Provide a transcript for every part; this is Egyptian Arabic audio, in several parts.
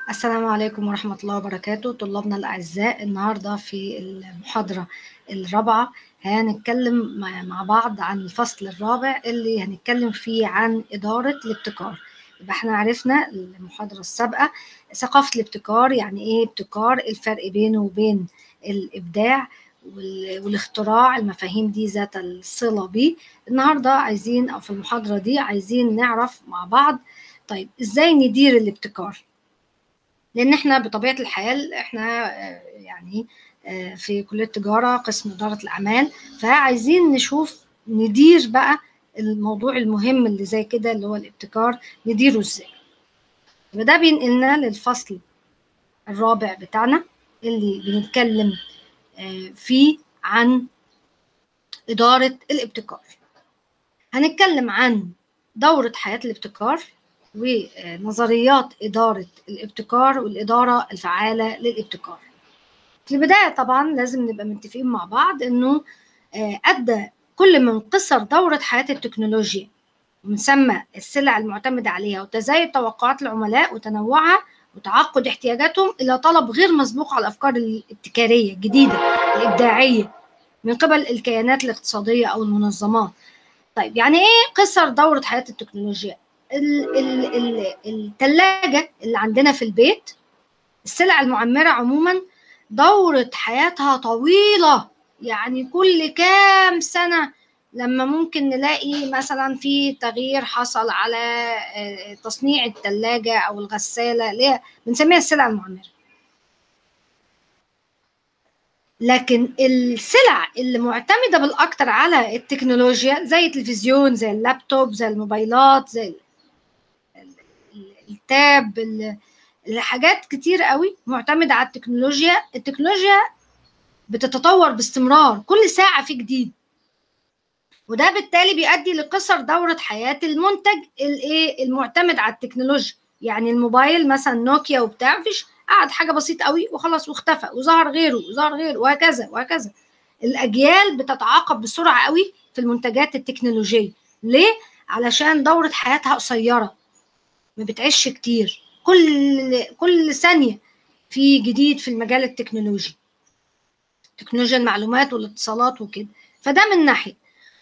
السلام عليكم ورحمة الله وبركاته طلابنا الأعزاء النهاردة في المحاضرة الرابعة هنتكلم مع مع بعض عن الفصل الرابع اللي هنتكلم فيه عن إدارة الابتكار يبقى احنا عرفنا المحاضرة السابقة ثقافة الابتكار يعني ايه ابتكار الفرق بينه وبين الإبداع وال- والاختراع المفاهيم دي ذات الصلة بيه النهاردة عايزين أو في المحاضرة دي عايزين نعرف مع بعض طيب ازاي ندير الابتكار لان احنا بطبيعه الحال احنا آه، يعني آه، في كليه تجاره قسم اداره الاعمال فعايزين نشوف ندير بقى الموضوع المهم اللي زي كده اللي هو الابتكار نديره ازاي يبقى ده بينقلنا للفصل الرابع بتاعنا اللي بنتكلم آه، فيه عن اداره الابتكار هنتكلم عن دوره حياه الابتكار ونظريات إدارة الابتكار والإدارة الفعالة للابتكار في البداية طبعا لازم نبقى متفقين مع بعض إنه آه، أدى كل من قصر دورة حياة التكنولوجيا ومن ثم السلع المعتمدة عليها وتزايد توقعات العملاء وتنوعها وتعقد احتياجاتهم إلى طلب غير مسبوق على الأفكار الابتكارية الجديدة الإبداعية من قبل الكيانات الاقتصادية أو المنظمات طيب يعني إيه قصر دورة حياة التكنولوجيا؟ ال- ال- ال- التلاجة اللي عندنا في البيت السلع المعمرة عموما دورة حياتها طويلة يعني كل كام سنة لما ممكن نلاقي مثلا في تغيير حصل على آه، تصنيع التلاجة أو الغسالة اللي هي بنسميها السلع المعمرة لكن السلع اللي معتمدة بالأكتر على التكنولوجيا زي التلفزيون زي اللابتوب زي الموبايلات زي التاب ال- الحاجات كتير قوي معتمدة على التكنولوجيا التكنولوجيا بتتطور باستمرار كل ساعة في جديد وده بالتالي بيؤدي لقصر دورة حياة المنتج الايه المعتمد على التكنولوجيا يعني الموبايل مثلا نوكيا وبتاع مفيش قعد حاجة بسيطة قوي وخلاص واختفى وظهر غيره وظهر غيره وهكذا وهكذا الأجيال بتتعاقب بسرعة قوي في المنتجات التكنولوجية ليه؟ علشان دورة حياتها قصيرة ما بتعيش كتير كل كل ثانية في جديد في المجال التكنولوجي تكنولوجيا المعلومات والاتصالات وكده فده من ناحية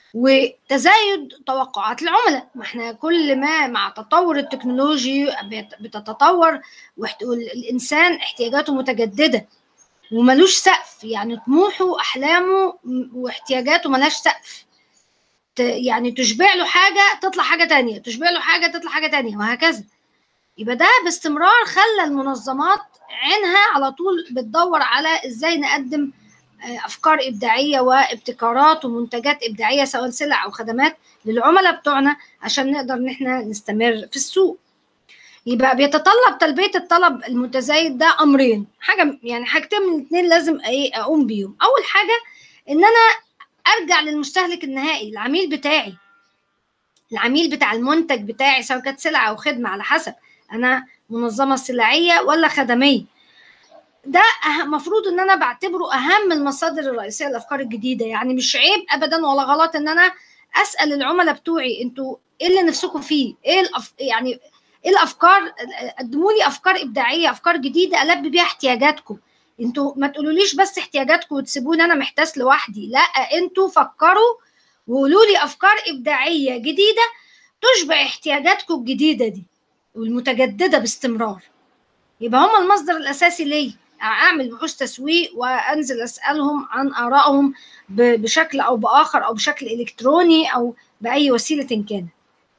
وتزايد توقعات العملاء ما احنا كل ما مع تطور التكنولوجي بت- بتتطور واحت- والإنسان احتياجاته متجددة وملوش سقف يعني طموحه وأحلامه م- واحتياجاته ملهاش سقف ت- يعني تشبع له حاجة تطلع حاجة تانية تشبع له حاجة تطلع حاجة تانية وهكذا يبقى ده باستمرار خلى المنظمات عينها على طول بتدور على ازاي نقدم آه، افكار ابداعيه وابتكارات ومنتجات ابداعيه سواء سلع او خدمات للعملاء بتوعنا عشان نقدر ان احنا نستمر في السوق يبقى بيتطلب تلبيه الطلب المتزايد ده امرين حاجه يعني حاجتين من الاثنين لازم ايه اقوم بيهم اول حاجه ان انا ارجع للمستهلك النهائي العميل بتاعي العميل بتاع المنتج بتاعي سواء كانت سلعه او خدمه على حسب انا منظمه سلعيه ولا خدميه ده المفروض ان انا بعتبره اهم المصادر الرئيسيه للافكار الجديده يعني مش عيب ابدا ولا غلط ان انا اسال العملاء بتوعي انتوا ايه اللي نفسكم فيه ايه الأف... يعني ايه الافكار قدموا لي افكار ابداعيه افكار جديده البي بيها احتياجاتكم انتوا ما تقولوليش بس احتياجاتكم وتسيبوني انا محتاس لوحدي لا انتوا فكروا وقولوا لي افكار ابداعيه جديده تشبع احتياجاتكم الجديده دي والمتجدده باستمرار يبقى هم المصدر الاساسي ليا اعمل بحوث تسويق وانزل اسالهم عن ارائهم ب- بشكل او باخر او بشكل الكتروني او باي وسيله كان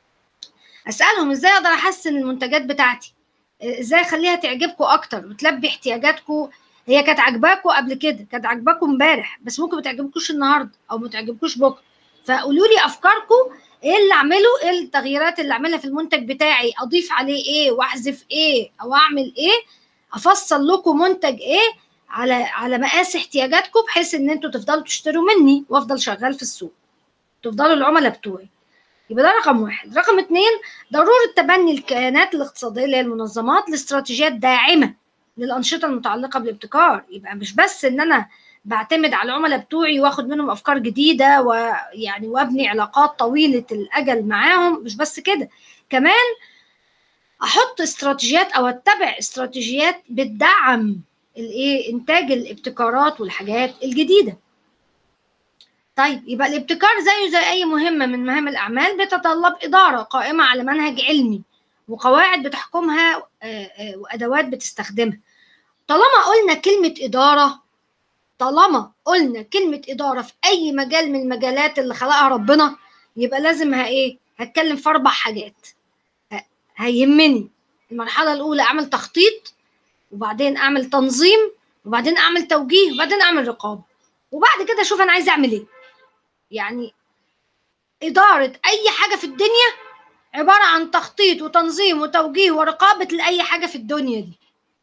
اسالهم ازاي اقدر احسن المنتجات بتاعتي ازاي اخليها تعجبكم اكتر وتلبي احتياجاتكم هي كانت عاجباكم قبل كده كانت عاجباكم امبارح بس ممكن ما تعجبكوش النهارده او ما تعجبكوش بكره فقولوا لي افكاركم ايه اللي اعمله ايه التغييرات اللي اعملها في المنتج بتاعي اضيف عليه ايه واحذف ايه او اعمل ايه افصل لكم منتج ايه على على مقاس احتياجاتكم بحيث ان انتوا تفضلوا تشتروا مني وافضل شغال في السوق تفضلوا العملاء بتوعي يبقى ده رقم واحد رقم اتنين ضرورة تبني الكيانات الاقتصادية اللي هي المنظمات لاستراتيجيات داعمة للأنشطة المتعلقة بالابتكار يبقى مش بس إن أنا بعتمد على العملاء بتوعي واخد منهم أفكار جديدة ويعني وابني علاقات طويلة الأجل معاهم مش بس كده كمان احط احط استراتيجيات او اتبع استراتيجيات بتدعم الايه انتاج الابتكارات والحاجات الجديده طيب يبقى الابتكار زيه زي اي مهمه من مهام الاعمال بتتطلب اداره قائمه على منهج علمي وقواعد بتحكمها وادوات بتستخدمها طالما قلنا كلمه اداره طالما قلنا كلمه اداره في اي مجال من المجالات اللي خلقها ربنا يبقى لازم ها ايه هتكلم في اربع حاجات هيهمني المرحله الاولى اعمل تخطيط وبعدين اعمل تنظيم وبعدين اعمل توجيه وبعدين اعمل رقابه وبعد كده اشوف انا عايزه اعمل ايه يعني اداره اي حاجه في الدنيا عباره عن تخطيط وتنظيم وتوجيه ورقابه لاي حاجه في الدنيا دي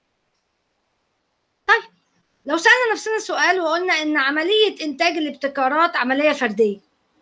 طيب لو سالنا نفسنا سؤال وقلنا ان عمليه انتاج الابتكارات عمليه فرديه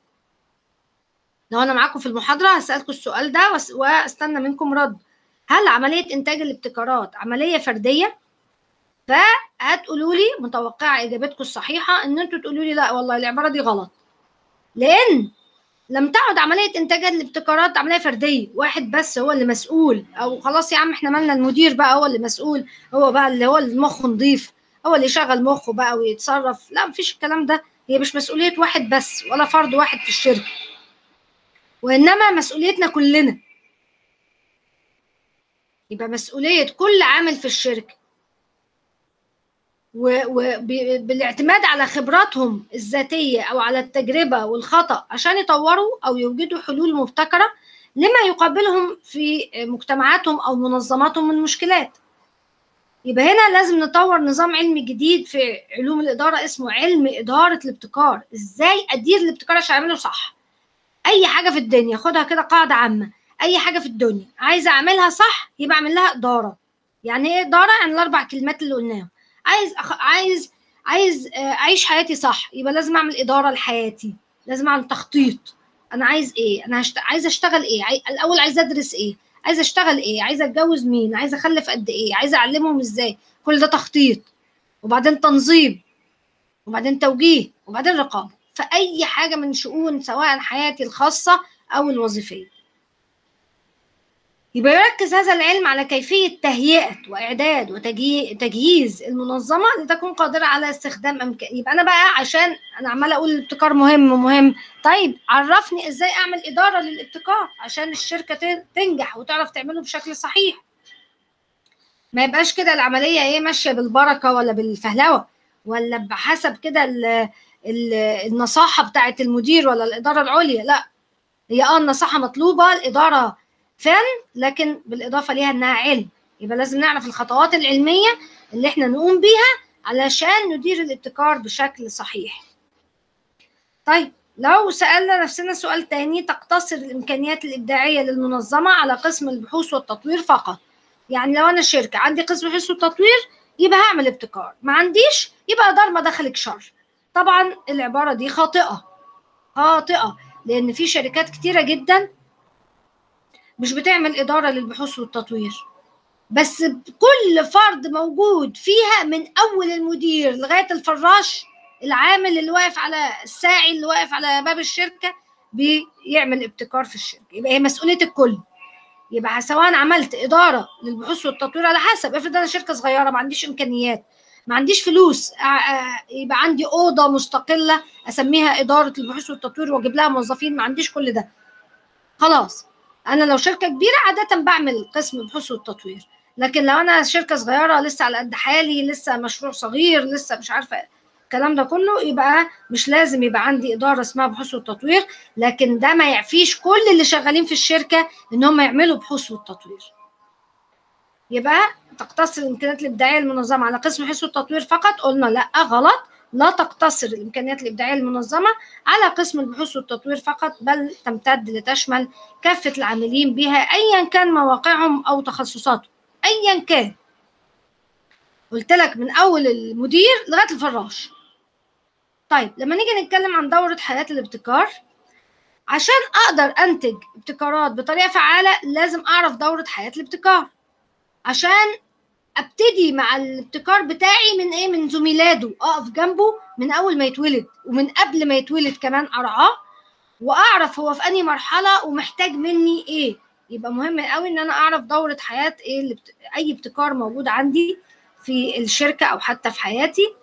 لو انا معاكم في المحاضره هسالكم السؤال ده واستنى منكم رد هل عمليه انتاج الابتكارات عمليه فرديه فهتقولوا لي متوقعه اجابتكم الصحيحه ان انتوا تقولوا لي لا والله العباره دي غلط لان لم تعد عمليه انتاج الابتكارات عمليه فرديه واحد بس هو اللي مسؤول او خلاص يا عم احنا مالنا المدير بقى هو اللي مسؤول هو بقى اللي هو المخ نضيف هو اللي يشغل مخه بقى ويتصرف لا مفيش الكلام ده هي مش مسؤوليه واحد بس ولا فرد واحد في الشركه وانما مسؤوليتنا كلنا يبقى مسؤوليه كل عامل في الشركه وبالاعتماد على خبراتهم الذاتيه او على التجربه والخطا عشان يطوروا او يوجدوا حلول مبتكره لما يقابلهم في مجتمعاتهم او منظماتهم من مشكلات يبقى هنا لازم نطور نظام علمي جديد في علوم الاداره اسمه علم اداره الابتكار ازاي ادير الابتكار عشان اعمله صح اي حاجه في الدنيا خدها كده قاعده عامه اي حاجه في الدنيا عايزه اعملها صح يبقى اعمل لها اداره يعني ايه اداره يعني الاربع كلمات اللي قلناهم عايز أخ... عايز عايز اعيش حياتي صح يبقى لازم اعمل اداره لحياتي لازم اعمل تخطيط انا عايز ايه انا هشت... عايز اشتغل ايه عاي... الاول عايز ادرس ايه عايز اشتغل ايه عايز اتجوز مين عايز اخلف قد ايه عايز اعلمهم ازاي كل ده تخطيط وبعدين تنظيم وبعدين توجيه وبعدين رقابه فاي حاجه من شؤون سواء حياتي الخاصه او الوظيفيه يبقى يركز هذا العلم على كيفية تهيئة وإعداد وتجهيز المنظمة لتكون قادرة على استخدام أمكان يبقى أنا بقى عشان أنا عمالة أقول الابتكار مهم مهم طيب عرفني إزاي أعمل إدارة للابتكار عشان الشركة تنجح وتعرف تعمله بشكل صحيح ما يبقاش كده العملية إيه ماشية بالبركة ولا بالفهلوة ولا بحسب كده النصاحة بتاعة المدير ولا الإدارة العليا لا هي اه النصاحة مطلوبة الإدارة فن لكن بالاضافه ليها انها علم يبقى لازم نعرف الخطوات العلميه اللي احنا نقوم بيها علشان ندير الابتكار بشكل صحيح طيب لو سألنا نفسنا سؤال تاني تقتصر الإمكانيات الإبداعية للمنظمة على قسم البحوث والتطوير فقط يعني لو أنا شركة عندي قسم بحوث والتطوير يبقى هعمل ابتكار ما عنديش يبقى دار ما دخلك شر طبعا العبارة دي خاطئة خاطئة لأن في شركات كتيرة جدا مش بتعمل إدارة للبحوث والتطوير بس كل فرد موجود فيها من أول المدير لغاية الفراش العامل اللي واقف على الساعي اللي واقف على باب الشركة بيعمل ابتكار في الشركة يبقى هي مسؤولية الكل يبقى سواء عملت إدارة للبحوث والتطوير على حسب افرض أنا شركة صغيرة ما عنديش إمكانيات ما عنديش فلوس يبقى عندي أوضة مستقلة أسميها إدارة البحوث والتطوير وأجيب لها موظفين ما عنديش كل ده خلاص انا لو شركه كبيره عاده بعمل قسم البحوث والتطوير لكن لو انا شركه صغيره لسه على قد حالي لسه مشروع صغير لسه مش عارفه الكلام ده كله يبقى مش لازم يبقى عندي اداره اسمها بحوث والتطوير لكن ده ما يعفيش كل اللي شغالين في الشركه ان هم يعملوا بحوث والتطوير يبقى تقتصر الامكانيات الابداعيه المنظمه على قسم البحوث والتطوير فقط قلنا لا غلط لا تقتصر الامكانيات الابداعيه المنظمه على قسم البحوث والتطوير فقط بل تمتد لتشمل كافه العاملين بها ايا كان مواقعهم او تخصصاتهم ايا كان قلت لك من اول المدير لغايه الفراش طيب لما نيجي نتكلم عن دوره حياه الابتكار عشان اقدر انتج ابتكارات بطريقه فعاله لازم اعرف دوره حياه الابتكار عشان ابتدي مع الابتكار بتاعي من ايه من زميلاته اقف جنبه من اول ما يتولد ومن قبل ما يتولد كمان ارعاه واعرف هو في انهي مرحله ومحتاج مني ايه يبقى مهم قوي ان انا اعرف دوره حياه ايه اللي بت... اي ابتكار موجود عندي في الشركه او حتى في حياتي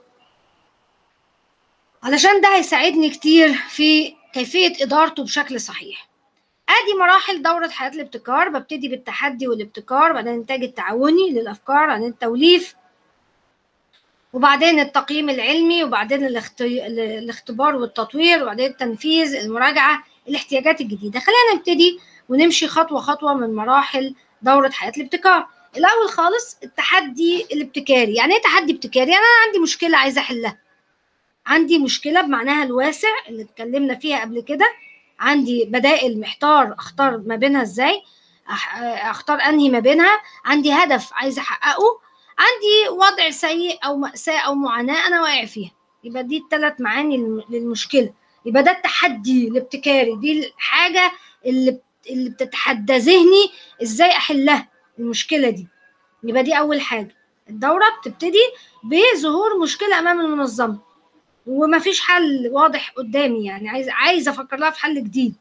علشان ده هيساعدني كتير في كيفيه ادارته بشكل صحيح ادي مراحل دوره حياه الابتكار ببتدي بالتحدي والابتكار بعدين الانتاج التعاوني للافكار بعدين التوليف وبعدين التقييم العلمي وبعدين الاختبار والتطوير وبعدين التنفيذ المراجعه الاحتياجات الجديده خلينا نبتدي ونمشي خطوه خطوه من مراحل دوره حياه الابتكار الاول خالص التحدي الابتكاري يعني ايه تحدي ابتكاري يعني انا عندي مشكله عايزه احلها عندي مشكله بمعناها الواسع اللي اتكلمنا فيها قبل كده عندي بدائل محتار اختار ما بينها ازاي اختار انهي ما بينها عندي هدف عايزه احققه عندي وضع سيء او ماساه او معاناه انا واقع فيها يبقى دي الثلاث معاني للمشكله يبقى ده التحدي الابتكاري دي الحاجه اللي اللي بتتحدى ذهني ازاي احلها المشكله دي يبقى دي اول حاجه الدوره بتبتدي بظهور مشكله امام المنظمه ومفيش حل واضح قدامي يعني عايز عايز افكر لها في حل جديد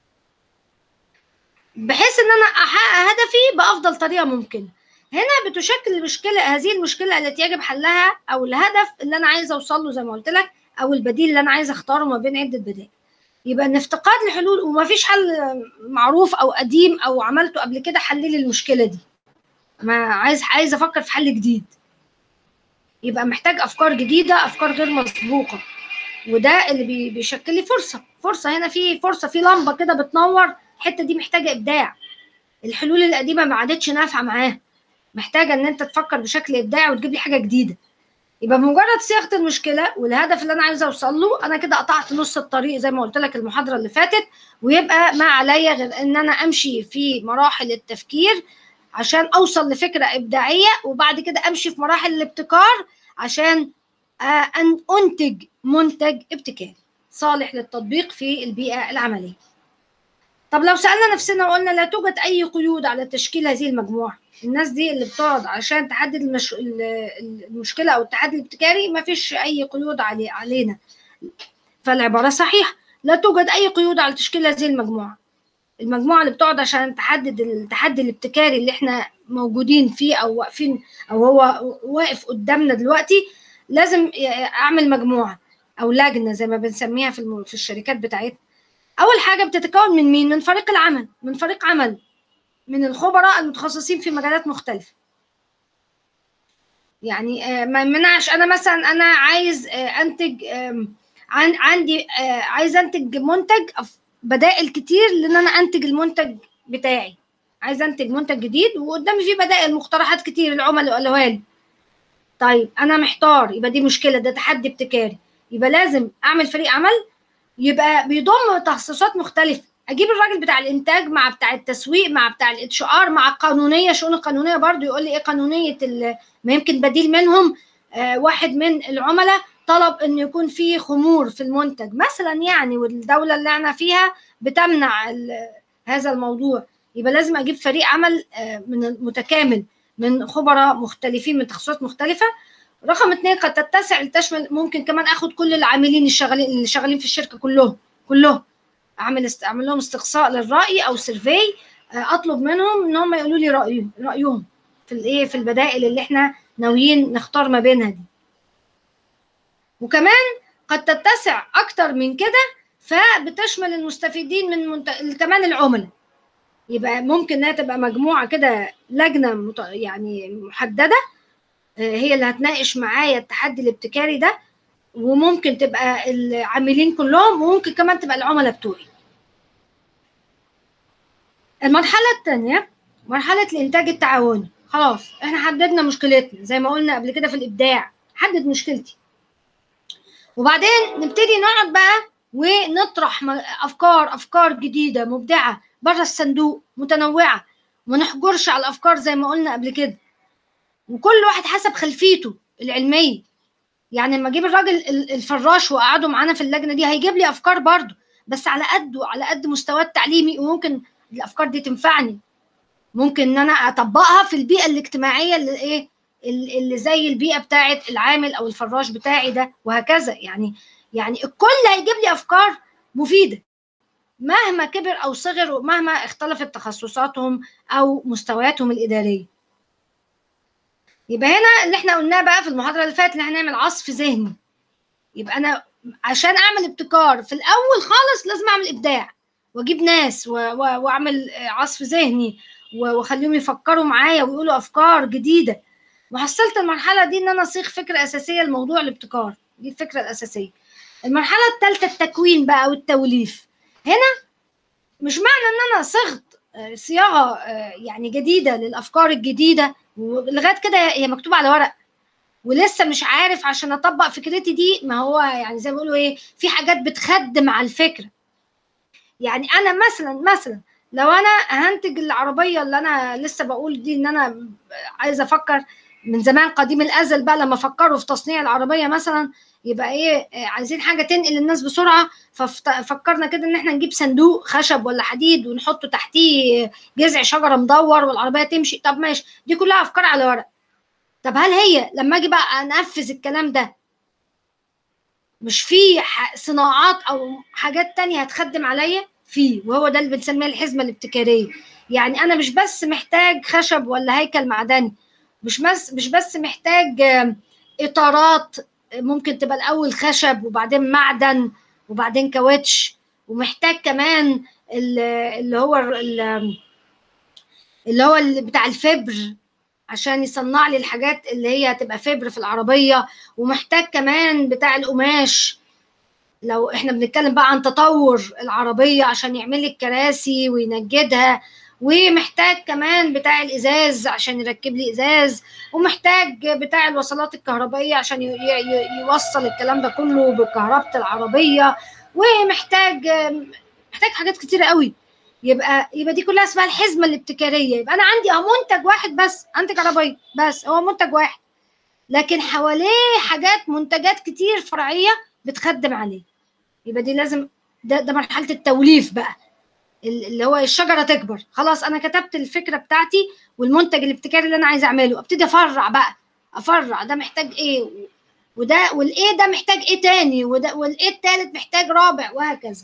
بحيث ان انا احقق هدفي بافضل طريقه ممكنه هنا بتشكل المشكله هذه المشكله التي يجب حلها او الهدف اللي انا عايز اوصل له زي ما قلت لك او البديل اللي انا عايز اختاره ما بين عده بدائل يبقى ان افتقاد الحلول ومفيش حل معروف او قديم او عملته قبل كده حل لي المشكله دي ما عايز عايز افكر في حل جديد يبقى محتاج افكار جديده افكار غير مسبوقه وده اللي بيشكل لي فرصه فرصه هنا في فرصه في لمبه كده بتنور الحته دي محتاجه ابداع الحلول القديمه ما عادتش نافعه معاه محتاجه ان انت تفكر بشكل ابداعي وتجيب لي حاجه جديده يبقى بمجرد صياغه المشكله والهدف اللي انا عايزه اوصل له انا كده قطعت نص الطريق زي ما قلت لك المحاضره اللي فاتت ويبقى ما عليا غير ان انا امشي في مراحل التفكير عشان اوصل لفكره ابداعيه وبعد كده امشي في مراحل الابتكار عشان ان انتج منتج ابتكاري صالح للتطبيق في البيئه العمليه طب لو سالنا نفسنا وقلنا لا توجد اي قيود على تشكيل هذه المجموعه الناس دي اللي بتقعد عشان تحدد المش... المشكله او التحدي الابتكاري ما فيش اي قيود علي... علينا فالعباره صحيحه لا توجد اي قيود على تشكيل هذه المجموعه المجموعه اللي بتقعد عشان تحدد التحدي الابتكاري اللي احنا موجودين فيه او واقفين او هو واقف قدامنا دلوقتي لازم اعمل مجموعه او لجنه زي ما بنسميها في في الشركات بتاعتنا اول حاجه بتتكون من مين من فريق العمل من فريق عمل من الخبراء المتخصصين في مجالات مختلفه يعني ما يمنعش انا مثلا انا عايز انتج عندي عايز انتج منتج بدائل كتير لان انا انتج المنتج بتاعي عايز انتج منتج جديد وقدامي فيه بدائل مقترحات كتير العملاء قالوها لي طيب انا محتار يبقى دي مشكله ده تحدي ابتكاري يبقى لازم اعمل فريق عمل يبقى بيضم تخصصات مختلفه اجيب الراجل بتاع الانتاج مع بتاع التسويق مع بتاع الاتش ار مع القانونيه شؤون القانونيه برضو يقول لي ايه قانونيه ما يمكن بديل منهم آه واحد من العملاء طلب ان يكون في خمور في المنتج مثلا يعني والدوله اللي احنا فيها بتمنع هذا الموضوع يبقى لازم اجيب فريق عمل آه من متكامل من خبراء مختلفين من تخصصات مختلفه رقم اثنين قد تتسع لتشمل ممكن كمان اخد كل العاملين الشغالين اللي شغالين في الشركه كلهم كلهم اعمل است... اعمل لهم استقصاء للراي او سيرفي اطلب منهم ان هم يقولوا لي رايهم رايهم في الايه في البدائل اللي احنا ناويين نختار ما بينها دي وكمان قد تتسع اكتر من كده فبتشمل المستفيدين من منت... كمان العملاء يبقى ممكن انها تبقى مجموعه كده لجنه مت... يعني محدده هي اللي هتناقش معايا التحدي الابتكاري ده وممكن تبقى العاملين كلهم وممكن كمان تبقى العملاء بتوعي المرحلة الثانية مرحلة الإنتاج التعاوني خلاص احنا حددنا مشكلتنا زي ما قلنا قبل كده في الإبداع حدد مشكلتي وبعدين نبتدي نقعد بقى ونطرح أفكار أفكار جديدة مبدعة بره الصندوق متنوعة وما نحجرش على الأفكار زي ما قلنا قبل كده وكل واحد حسب خلفيته العلمية يعني لما اجيب الراجل الفراش واقعده معانا في اللجنه دي هيجيب لي افكار برضه بس على قده على قد مستواه التعليمي وممكن الافكار دي تنفعني ممكن ان انا اطبقها في البيئه الاجتماعيه اللي ايه اللي زي البيئه بتاعه العامل او الفراش بتاعي ده وهكذا يعني يعني الكل هيجيب لي افكار مفيده مهما كبر او صغر ومهما اختلفت تخصصاتهم او مستوياتهم الاداريه يبقى هنا اللي احنا قلناه بقى في المحاضره اللي فاتت ان احنا نعمل عصف ذهني يبقى انا عشان اعمل ابتكار في الاول خالص لازم اعمل ابداع واجيب ناس واعمل عصف ذهني واخليهم يفكروا معايا ويقولوا افكار جديده وحصلت المرحله دي ان انا اصيغ فكره اساسيه لموضوع الابتكار دي الفكره الاساسيه المرحله الثالثه التكوين بقى والتوليف هنا مش معنى ان انا صغت صياغه يعني جديده للافكار الجديده ولغايه كده هي مكتوبه على ورق ولسه مش عارف عشان اطبق فكرتي دي ما هو يعني زي ما بيقولوا ايه في حاجات بتخدم على الفكره يعني انا مثلا مثلا لو انا هنتج العربيه اللي انا لسه بقول دي ان انا عايزه افكر من زمان قديم الازل بقى لما فكروا في تصنيع العربيه مثلا يبقى ايه عايزين حاجه تنقل الناس بسرعه ففكرنا كده ان احنا نجيب صندوق خشب ولا حديد ونحطه تحتيه جذع شجره مدور والعربيه تمشي طب ماشي دي كلها افكار على ورق طب هل هي لما اجي بقى انفذ الكلام ده مش في صناعات او حاجات تانية هتخدم عليا في وهو ده اللي بنسميه الحزمه الابتكاريه يعني انا مش بس محتاج خشب ولا هيكل معدني مش بس مش بس محتاج اطارات ممكن تبقى الاول خشب وبعدين معدن وبعدين كاوتش ومحتاج كمان اللي هو اللي هو اللي بتاع الفبر عشان يصنع لي الحاجات اللي هي هتبقى فبر في العربيه ومحتاج كمان بتاع القماش لو احنا بنتكلم بقى عن تطور العربيه عشان يعمل لي الكراسي وينجدها ومحتاج كمان بتاع الازاز عشان يركب لي ازاز ومحتاج بتاع الوصلات الكهربائيه عشان يوصل الكلام ده كله بكهربة العربيه ومحتاج محتاج حاجات كتيره قوي يبقى يبقى دي كلها اسمها الحزمه الابتكاريه يبقى انا عندي اه منتج واحد بس انتج عربيه بس هو منتج واحد لكن حواليه حاجات منتجات كتير فرعيه بتخدم عليه يبقى دي لازم ده ده مرحله التوليف بقى اللي هو الشجره تكبر خلاص انا كتبت الفكره بتاعتي والمنتج الابتكاري اللي انا عايزه اعمله ابتدي افرع بقى افرع ده محتاج ايه وده والايه ده محتاج ايه تاني وده والايه التالت محتاج رابع وهكذا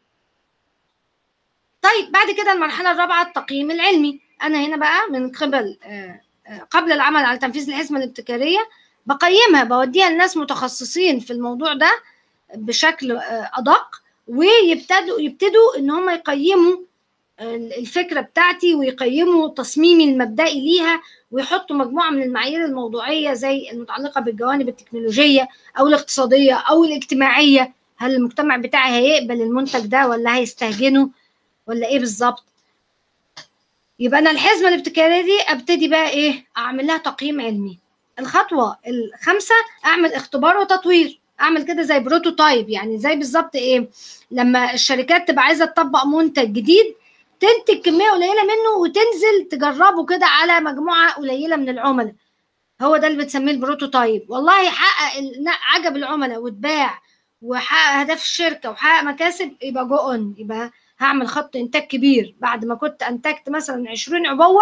طيب بعد كده المرحله الرابعه التقييم العلمي انا هنا بقى من قبل قبل العمل على تنفيذ الحزمه الابتكاريه بقيمها بوديها لناس متخصصين في الموضوع ده بشكل ادق ويبتدوا يبتدوا ان هم يقيموا الفكره بتاعتي ويقيموا تصميمي المبدئي ليها ويحطوا مجموعه من المعايير الموضوعيه زي المتعلقه بالجوانب التكنولوجيه او الاقتصاديه او الاجتماعيه هل المجتمع بتاعي هيقبل المنتج ده ولا هيستهجنه ولا ايه بالظبط يبقى انا الحزمه الابتكاريه دي ابتدي بقى ايه اعمل لها تقييم علمي الخطوه الخامسه اعمل اختبار وتطوير اعمل كده زي بروتوتايب يعني زي بالظبط ايه لما الشركات تبقى عايزه تطبق منتج جديد تنتج كميه قليله منه وتنزل تجربه كده على مجموعه قليله من العملاء هو ده اللي بتسميه البروتوتايب والله حقق عجب العملاء واتباع وحقق اهداف الشركه وحقق مكاسب يبقى جو اون يبقى هعمل خط انتاج كبير بعد ما كنت انتجت مثلا 20 عبوه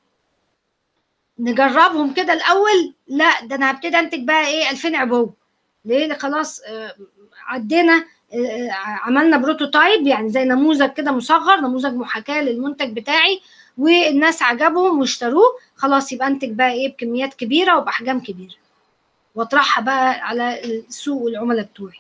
نجربهم كده الاول لا ده انا هبتدي انتج بقى ايه 2000 عبوه ليه خلاص عدينا عملنا بروتوتايب يعني زي نموذج كده مصغر نموذج محاكاه للمنتج بتاعي والناس عجبهم واشتروه خلاص يبقى انتج بقى ايه بكميات كبيره وباحجام كبيره واطرحها بقى على السوق والعملاء بتوعي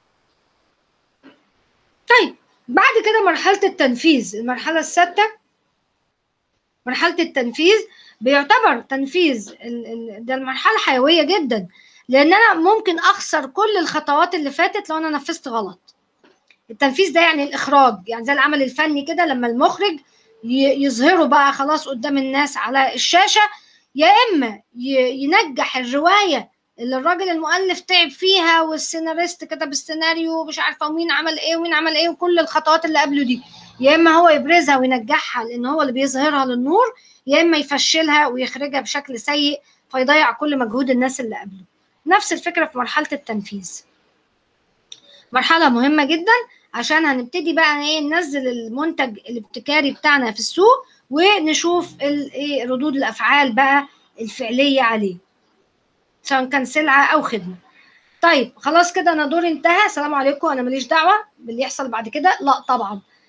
طيب بعد كده مرحله التنفيذ المرحله السادسه مرحله التنفيذ بيعتبر تنفيذ ده المرحله حيويه جدا لان انا ممكن اخسر كل الخطوات اللي فاتت لو انا نفذت غلط التنفيذ ده يعني الاخراج يعني زي العمل الفني كده لما المخرج يظهره بقى خلاص قدام الناس على الشاشه يا اما ينجح الروايه اللي الراجل المؤلف تعب فيها والسيناريست كتب السيناريو مش عارفه ومين عمل ايه ومين عمل ايه وكل الخطوات اللي قبله دي يا اما هو يبرزها وينجحها لان هو اللي بيظهرها للنور يا اما يفشلها ويخرجها بشكل سيء فيضيع كل مجهود الناس اللي قبله نفس الفكره في مرحله التنفيذ مرحله مهمه جدا عشان هنبتدي بقى ايه ننزل المنتج الابتكاري بتاعنا في السوق ونشوف ايه ردود الافعال بقى الفعليه عليه سواء كان سلعه او خدمه طيب خلاص كده انا دوري انتهى السلام عليكم انا ماليش دعوه باللي يحصل بعد كده لا طبعا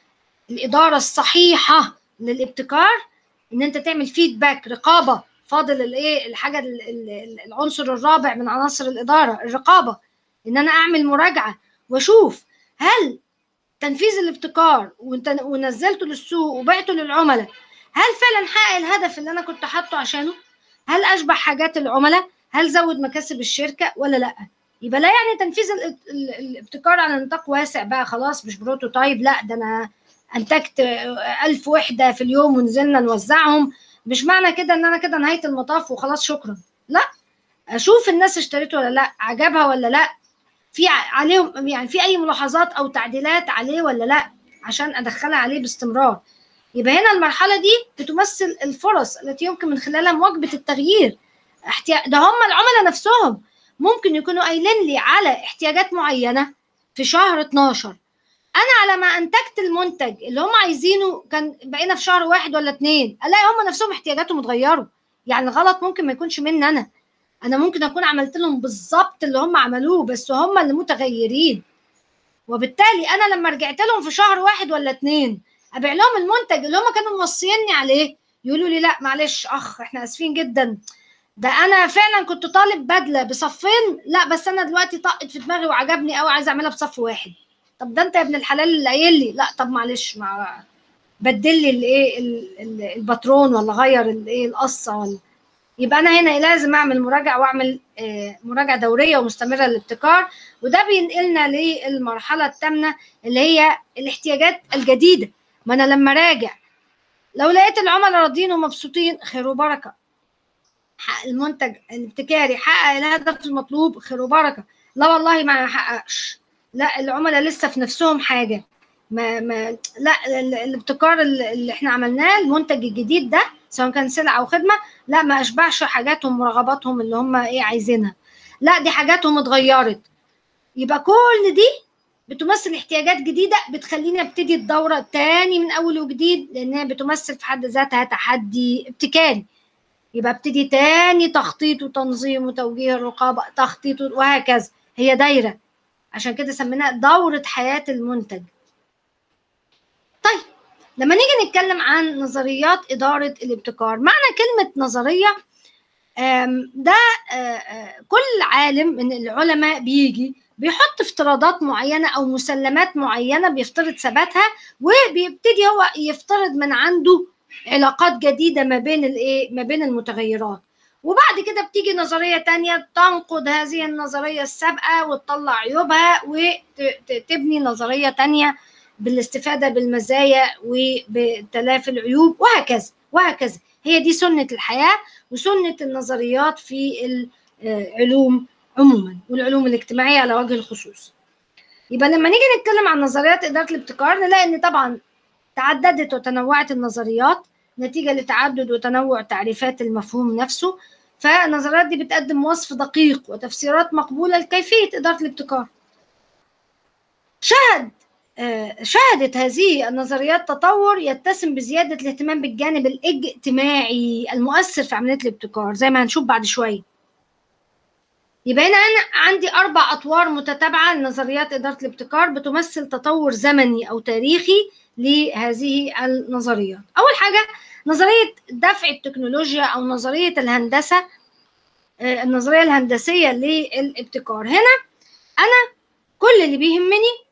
الاداره الصحيحه للابتكار ان انت تعمل فيدباك رقابه فاضل الايه الحاجه العنصر الرابع من عناصر الاداره الرقابه ان انا اعمل مراجعه واشوف هل تنفيذ الابتكار ونزلته للسوق وبعته للعملاء هل فعلا حقق الهدف اللي انا كنت حاطه عشانه هل اشبع حاجات العملاء هل زود مكاسب الشركه ولا لا يبقى لا يعني تنفيذ الابتكار على نطاق واسع بقى خلاص مش بروتوتايب لا ده انا انتجت ألف وحده في اليوم ونزلنا نوزعهم مش معنى كده ان انا كده نهايه المطاف وخلاص شكرا لا اشوف الناس اشتريته ولا لا عجبها ولا لا في عليهم يعني في اي ملاحظات او تعديلات عليه ولا لا عشان ادخلها عليه باستمرار يبقى هنا المرحله دي بتمثل الفرص التي يمكن من خلالها مواكبه التغيير احتياج ده هم العملاء نفسهم ممكن يكونوا قايلين لي على احتياجات معينه في شهر 12 انا على ما انتجت المنتج اللي هم عايزينه كان بقينا في شهر واحد ولا اتنين الاقي هم نفسهم احتياجاتهم اتغيروا يعني الغلط ممكن ما يكونش مني انا انا ممكن اكون عملت لهم بالظبط اللي هم عملوه بس هم اللي متغيرين وبالتالي انا لما رجعت لهم في شهر واحد ولا اتنين ابيع لهم المنتج اللي هم كانوا موصيني عليه يقولوا لي لا معلش اخ احنا اسفين جدا ده انا فعلا كنت طالب بدله بصفين لا بس انا دلوقتي طقت في دماغي وعجبني قوي عايزه اعملها بصف واحد طب ده انت يا ابن الحلال اللي قايل لي لا طب معلش مع بدل لي الايه الباترون ولا غير الايه القصه ولا يبقى انا هنا لازم اعمل مراجعه واعمل مراجعه دوريه ومستمره للابتكار وده بينقلنا للمرحله الثامنه اللي هي الاحتياجات الجديده ما انا لما راجع لو لقيت العملاء راضيين ومبسوطين خير وبركه المنتج الابتكاري حقق الهدف المطلوب خير وبركه لا والله ما حققش لا العملاء لسه في نفسهم حاجه ما ما لا الابتكار اللي احنا عملناه المنتج الجديد ده سواء كان سلعه او خدمه لا ما اشبعش حاجاتهم ورغباتهم اللي هم ايه عايزينها لا دي حاجاتهم اتغيرت يبقى كل دي بتمثل احتياجات جديدة بتخليني ابتدي الدورة تاني من أول وجديد لأنها بتمثل في حد ذاتها تحدي ابتكاري يبقى ابتدي تاني تخطيط وتنظيم وتوجيه الرقابة تخطيط وهكذا هي دايرة عشان كده سميناها دورة حياة المنتج طيب لما نيجي نتكلم عن نظريات إدارة الابتكار معنى كلمة نظرية ده كل عالم من العلماء بيجي بيحط افتراضات معينة أو مسلمات معينة بيفترض ثباتها وبيبتدي هو يفترض من عنده علاقات جديدة ما بين الإيه ما بين المتغيرات وبعد كده بتيجي نظرية تانية تنقض هذه النظرية السابقة وتطلع عيوبها وتبني نظرية تانية بالاستفادة بالمزايا وبتلافي العيوب وهكذا وهكذا هي دي سنة الحياة وسنة النظريات في العلوم عموما والعلوم الاجتماعية على وجه الخصوص يبقى لما نيجي نتكلم عن نظريات إدارة الابتكار نلاقي إن طبعا تعددت وتنوعت النظريات نتيجة لتعدد وتنوع تعريفات المفهوم نفسه فالنظريات دي بتقدم وصف دقيق وتفسيرات مقبولة لكيفية إدارة الابتكار شهد شهدت هذه النظريات تطور يتسم بزيادة الاهتمام بالجانب الاجتماعي المؤثر في عملية الابتكار زي ما هنشوف بعد شوية يبقى هنا أنا عندي أربع أطوار متتابعة لنظريات إدارة الابتكار بتمثل تطور زمني أو تاريخي لهذه النظريات أول حاجة نظرية دفع التكنولوجيا أو نظرية الهندسة النظرية الهندسية للابتكار هنا أنا كل اللي بيهمني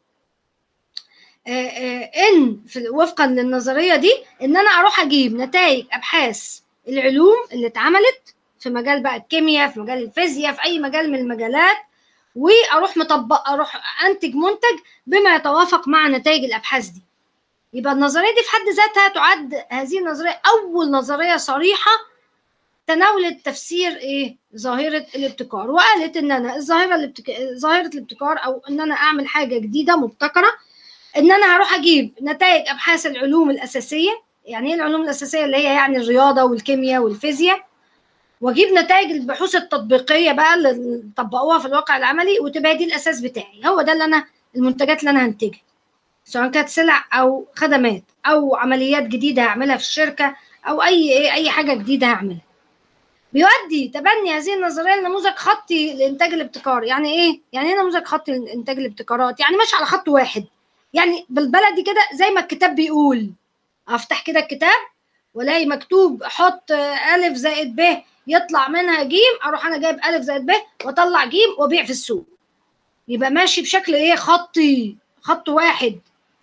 ان في وفقا للنظريه دي ان انا اروح اجيب نتائج ابحاث العلوم اللي اتعملت في مجال بقى الكيمياء في مجال الفيزياء في اي مجال من المجالات واروح مطبق اروح انتج منتج بما يتوافق مع نتائج الابحاث دي يبقى النظريه دي في حد ذاتها تعد هذه النظريه اول نظريه صريحه تناولت تفسير ايه ظاهره الابتكار وقالت ان انا الظاهره الابتك... ظاهره الابتكار او ان انا اعمل حاجه جديده مبتكره ان انا هروح اجيب نتائج ابحاث العلوم الاساسيه يعني ايه العلوم الاساسيه اللي هي يعني الرياضه والكيمياء والفيزياء واجيب نتائج البحوث التطبيقيه بقى اللي طبقوها في الواقع العملي وتبقى دي الاساس بتاعي هو ده اللي انا المنتجات اللي انا هنتجها سواء كانت سلع او خدمات او عمليات جديده هعملها في الشركه او اي ايه اي حاجه جديده هعملها بيؤدي تبني هذه النظريه لنموذج خطي لانتاج الابتكار يعني ايه يعني ايه نموذج خطي لانتاج الابتكارات يعني ماشي على خط واحد يعني بالبلدي كده زي ما الكتاب بيقول افتح كده الكتاب والاقي مكتوب حط الف زائد ب يطلع منها جيم اروح انا جايب الف زائد ب واطلع جيم وابيع في السوق يبقى ماشي بشكل ايه خطي خط واحد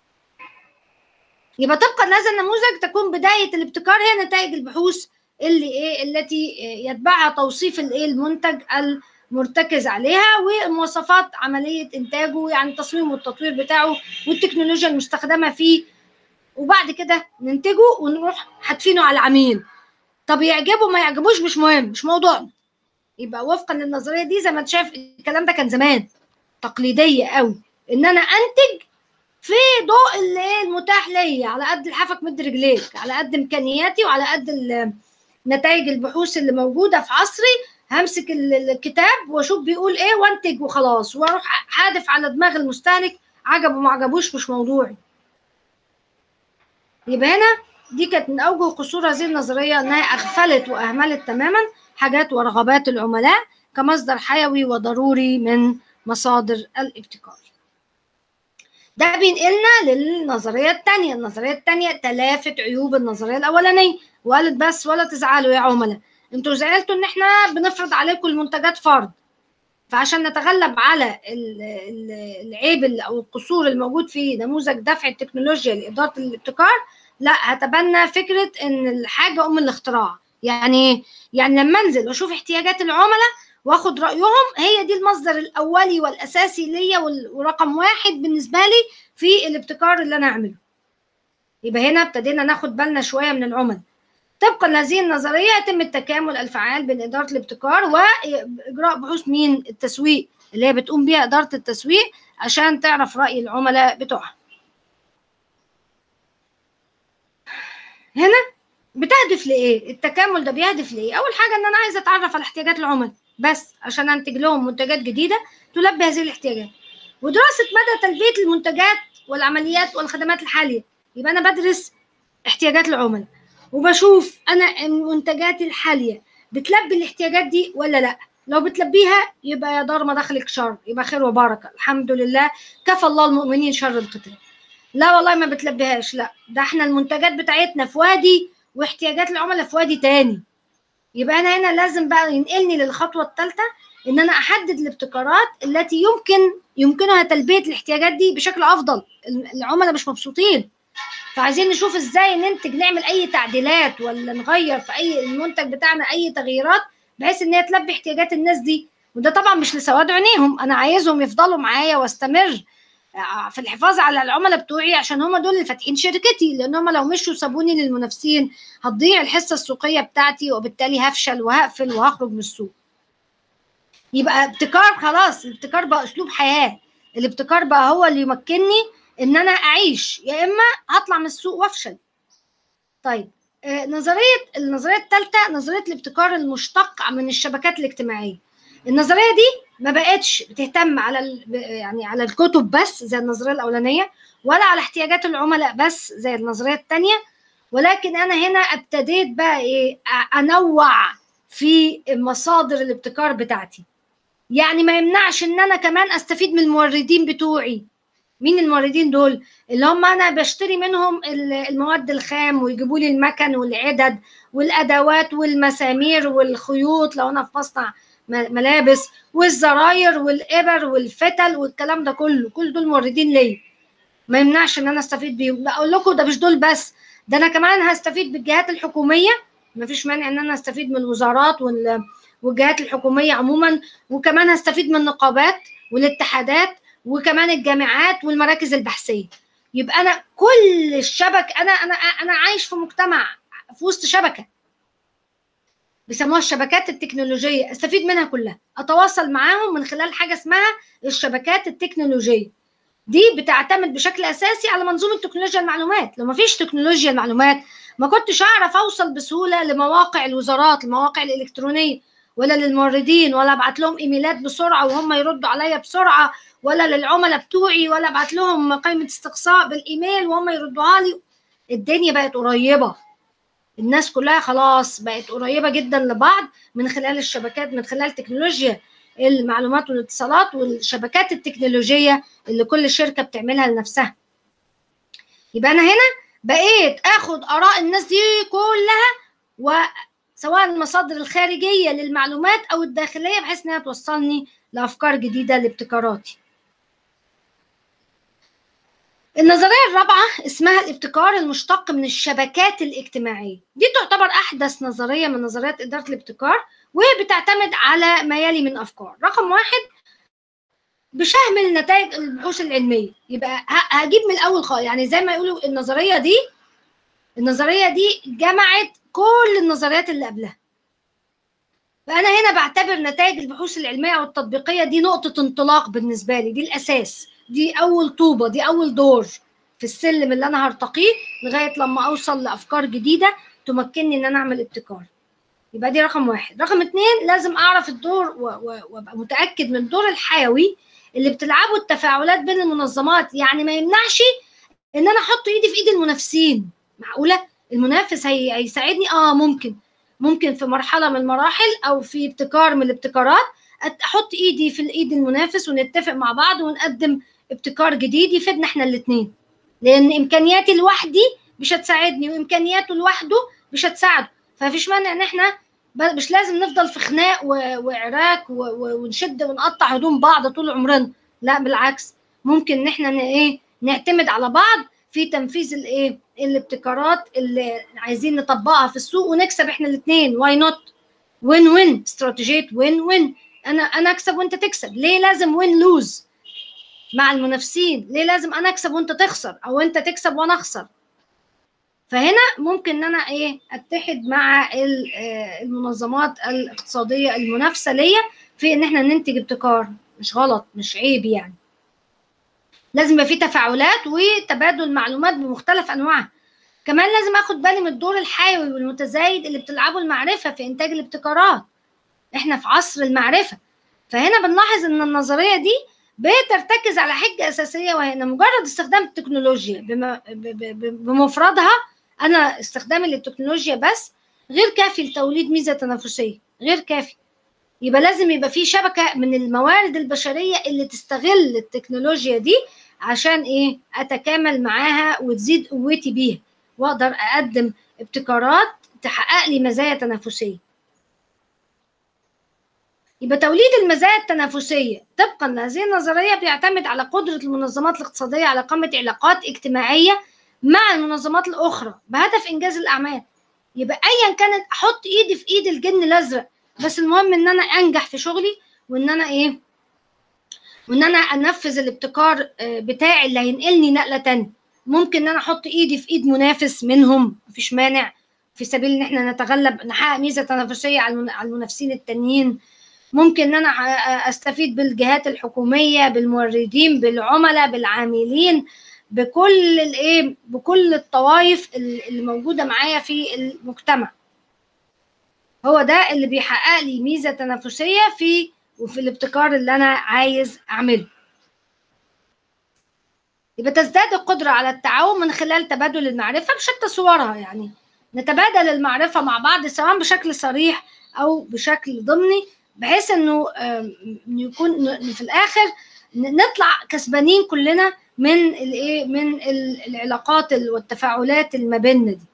يبقى طبقا لهذا النموذج تكون بدايه الابتكار هي نتائج البحوث اللي ايه التي يتبعها توصيف الايه المنتج المرتكز عليها ومواصفات عمليه انتاجه يعني التصميم والتطوير بتاعه والتكنولوجيا المستخدمه فيه وبعد كده ننتجه ونروح حاتفينه على العميل طب يعجبه ما يعجبوش مش مهم مش موضوعنا يبقى وفقا للنظريه دي زي ما انت شايف الكلام ده كان زمان تقليديه قوي ان انا انتج في ضوء اللي المتاح ليا على قد لحافك مد رجليك على قد امكانياتي وعلى قد نتائج البحوث اللي موجوده في عصري همسك الكتاب واشوف بيقول ايه وانتج وخلاص واروح حادف على دماغ المستهلك عجبه ما عجبوش مش موضوعي يبقى هنا دي كانت من اوجه قصور هذه النظريه انها اغفلت واهملت تماما حاجات ورغبات العملاء كمصدر حيوي وضروري من مصادر الابتكار ده بينقلنا للنظريه الثانيه النظريه الثانيه تلافت عيوب النظريه الاولانيه وقالت بس ولا تزعلوا يا عملاء انتوا زعلتوا ان احنا بنفرض عليكم المنتجات فرض فعشان نتغلب على العيب او القصور الموجود في نموذج دفع التكنولوجيا لاداره الابتكار لا هتبنى فكره ان الحاجه ام الاختراع يعني يعني لما انزل واشوف احتياجات العملاء واخد رايهم هي دي المصدر الاولي والاساسي ليا ورقم واحد بالنسبه لي في الابتكار اللي انا اعمله يبقى هنا ابتدينا ناخد بالنا شويه من العملاء طبقا لهذه النظريه يتم التكامل الفعال بين اداره الابتكار واجراء بحوث مين التسويق اللي هي بتقوم بيها اداره التسويق عشان تعرف راي العملاء بتوعها هنا بتهدف لايه التكامل ده بيهدف لايه اول حاجه ان انا عايزه اتعرف على احتياجات العملاء بس عشان انتج لهم منتجات جديده تلبي هذه الاحتياجات ودراسه مدى تلبيه المنتجات والعمليات والخدمات الحاليه يبقى انا بدرس احتياجات العملاء وبشوف انا منتجاتي الحاليه بتلبي الاحتياجات دي ولا لا لو بتلبيها يبقى يا دار ما دخلك شر يبقى خير وبركه الحمد لله كفى الله المؤمنين شر القتال لا والله ما بتلبيهاش لا ده احنا المنتجات بتاعتنا في وادي واحتياجات العملاء في وادي تاني يبقى انا هنا لازم بقى ينقلني للخطوه الثالثه ان انا احدد الابتكارات التي يمكن يمكنها تلبيه الاحتياجات دي بشكل افضل العملاء مش مبسوطين فعايزين نشوف ازاي ننتج نعمل اي تعديلات ولا نغير في اي المنتج بتاعنا اي تغييرات بحيث ان هي تلبي احتياجات الناس دي وده طبعا مش لسواد عينيهم انا عايزهم يفضلوا معايا واستمر في الحفاظ على العملاء بتوعي عشان هم دول اللي فاتحين شركتي لان هم لو مشوا سابوني للمنافسين هتضيع الحصه السوقيه بتاعتي وبالتالي هفشل وهقفل وهخرج من السوق يبقى ابتكار خلاص الابتكار بقى اسلوب حياه الابتكار بقى هو اللي يمكنني ان انا اعيش يا اما هطلع من السوق وافشل طيب آه نظريه النظريه الثالثه نظريه الابتكار المشتق من الشبكات الاجتماعيه النظريه دي ما بقتش بتهتم على يعني على الكتب بس زي النظريه الاولانيه ولا على احتياجات العملاء بس زي النظريه الثانيه ولكن انا هنا ابتديت بقى ايه انوع في مصادر الابتكار بتاعتي يعني ما يمنعش ان انا كمان استفيد من الموردين بتوعي مين الموردين دول اللي هم انا بشتري منهم المواد الخام ويجيبوا لي المكن والعدد والادوات والمسامير والخيوط لو انا في مصنع ملابس والزراير والابر والفتل والكلام ده كله كل دول موردين ليا ما يمنعش ان انا استفيد بيهم لا اقول لكم ده مش دول بس ده انا كمان هستفيد بالجهات الحكوميه ما فيش مانع ان انا استفيد من الوزارات والجهات الحكوميه عموما وكمان هستفيد من النقابات والاتحادات وكمان الجامعات والمراكز البحثيه يبقى انا كل الشبك انا انا انا عايش في مجتمع في وسط شبكه بيسموها الشبكات التكنولوجيه استفيد منها كلها اتواصل معاهم من خلال حاجه اسمها الشبكات التكنولوجيه دي بتعتمد بشكل اساسي على منظومه تكنولوجيا المعلومات لو ما فيش تكنولوجيا المعلومات ما كنتش اعرف اوصل بسهوله لمواقع الوزارات المواقع الالكترونيه ولا للموردين ولا ابعت لهم ايميلات بسرعه وهم يردوا عليا بسرعه ولا للعملاء بتوعي ولا ابعت لهم قائمه استقصاء بالايميل وهم يردوها لي الدنيا بقت قريبه الناس كلها خلاص بقت قريبه جدا لبعض من خلال الشبكات من خلال تكنولوجيا المعلومات والاتصالات والشبكات التكنولوجيه اللي كل شركه بتعملها لنفسها يبقى انا هنا بقيت اخد اراء الناس دي كلها وسواء المصادر الخارجيه للمعلومات او الداخليه بحيث انها توصلني لافكار جديده لابتكاراتي النظرية الرابعة اسمها الابتكار المشتق من الشبكات الاجتماعية دي تعتبر أحدث نظرية من نظريات إدارة الابتكار وهي بتعتمد على ما يلي من أفكار رقم واحد بشهم نتائج البحوث العلمية يبقى هجيب من الأول خالص يعني زي ما يقولوا النظرية دي النظرية دي جمعت كل النظريات اللي قبلها فأنا هنا بعتبر نتائج البحوث العلمية والتطبيقية دي نقطة انطلاق بالنسبة لي دي الأساس دي اول طوبه دي اول دور في السلم اللي انا هرتقيه لغايه لما اوصل لافكار جديده تمكنني ان انا اعمل ابتكار يبقى دي رقم واحد رقم اتنين لازم اعرف الدور وابقى متاكد من الدور الحيوي اللي بتلعبه التفاعلات بين المنظمات يعني ما يمنعش ان انا احط ايدي في ايد المنافسين معقوله المنافس هي... هيساعدني اه ممكن ممكن في مرحله من المراحل او في ابتكار من الابتكارات احط ايدي في الايد المنافس ونتفق مع بعض ونقدم ابتكار جديد يفيدنا احنا الاثنين لان امكانياتي لوحدي مش هتساعدني وامكانياته لوحده مش هتساعده فمفيش مانع ان احنا مش لازم نفضل في خناق وعراك ونشد ونقطع هدوم بعض طول عمرنا لا بالعكس ممكن ان احنا ايه نعتمد على بعض في تنفيذ الايه الابتكارات اللي عايزين نطبقها في السوق ونكسب احنا الاثنين واي نوت وين وين استراتيجيه وين وين انا انا اكسب وانت تكسب ليه لازم وين لوز مع المنافسين ليه لازم انا اكسب وانت تخسر او انت تكسب وانا اخسر فهنا ممكن ان انا ايه اتحد مع المنظمات الاقتصاديه المنافسه ليا في ان احنا ننتج ابتكار مش غلط مش عيب يعني لازم يبقى في تفاعلات وتبادل معلومات بمختلف انواعها كمان لازم اخد بالي من الدور الحيوي والمتزايد اللي بتلعبه المعرفه في انتاج الابتكارات احنا في عصر المعرفه فهنا بنلاحظ ان النظريه دي بترتكز على حجة أساسية وهي أن مجرد استخدام التكنولوجيا بمفردها أنا استخدامي للتكنولوجيا بس غير كافي لتوليد ميزة تنافسية غير كافي يبقى لازم يبقى في شبكة من الموارد البشرية اللي تستغل التكنولوجيا دي عشان إيه أتكامل معاها وتزيد قوتي بيها وأقدر أقدم ابتكارات تحقق لي مزايا تنافسية يبقى توليد المزايا التنافسية طبقا لهذه النظرية بيعتمد على قدرة المنظمات الاقتصادية على إقامة علاقات اجتماعية مع المنظمات الأخرى بهدف إنجاز الأعمال يبقى أيا كانت أحط إيدي في إيد الجن الأزرق بس المهم إن أنا أنجح في شغلي وإن أنا إيه وإن أنا أنفذ الابتكار بتاعي اللي هينقلني نقلة تانية ممكن إن أنا أحط إيدي في إيد منافس منهم مفيش مانع في سبيل إن إحنا نتغلب نحقق ميزة تنافسية على المنافسين التانيين ممكن ان انا استفيد بالجهات الحكوميه بالموردين بالعملاء بالعاملين بكل الايه بكل الطوائف اللي موجوده معايا في المجتمع هو ده اللي بيحقق لي ميزه تنافسيه في وفي الابتكار اللي انا عايز اعمله يبقى تزداد القدرة على التعاون من خلال تبادل المعرفة بشتى صورها يعني نتبادل المعرفة مع بعض سواء بشكل صريح أو بشكل ضمني بحيث انه يكون في الاخر نطلع كسبانين كلنا من الايه من العلاقات والتفاعلات اللي ما بيننا دي